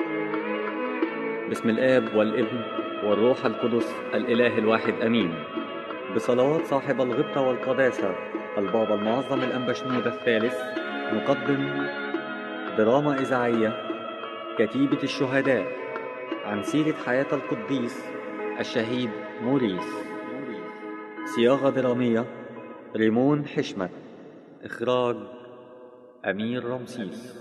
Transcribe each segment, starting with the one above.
بسم الآب والابن والروح القدس الإله الواحد أمين بصلوات صاحب الغبطة والقداسة البابا المعظم الأنبا شنودة الثالث نقدم دراما إذاعية كتيبة الشهداء عن سيرة حياة القديس الشهيد موريس صياغة درامية ريمون حشمت إخراج أمير رمسيس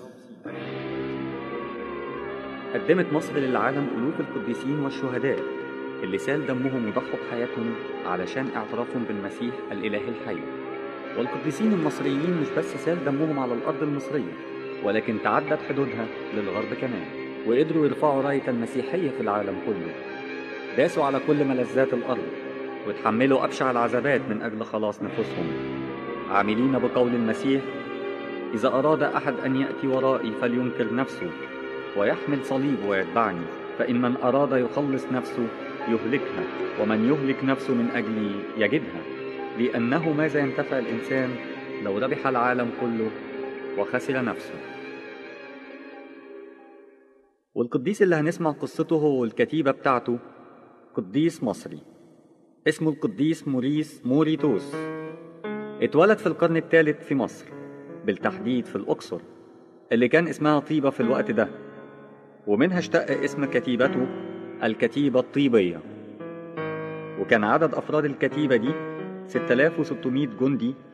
قدمت مصر للعالم ألوف القديسين والشهداء اللي سال دمهم وضحوا بحياتهم علشان اعترافهم بالمسيح الإله الحي والقديسين المصريين مش بس سال دمهم على الأرض المصرية ولكن تعدت حدودها للغرب كمان وقدروا يرفعوا راية المسيحية في العالم كله داسوا على كل ملذات الأرض وتحملوا أبشع العذابات من أجل خلاص نفوسهم عاملين بقول المسيح إذا أراد أحد أن يأتي ورائي فلينكر نفسه ويحمل صليب ويتبعني فإن من أراد يخلص نفسه يهلكها ومن يهلك نفسه من أجلي يجدها لأنه ماذا ينتفع الإنسان لو ربح العالم كله وخسر نفسه والقديس اللي هنسمع قصته هو والكتيبة بتاعته قديس مصري اسمه القديس موريس موريتوس اتولد في القرن الثالث في مصر بالتحديد في الأقصر اللي كان اسمها طيبة في الوقت ده ومنها اشتق اسم كتيبته الكتيبة الطيبية وكان عدد أفراد الكتيبة دي 6600 جندي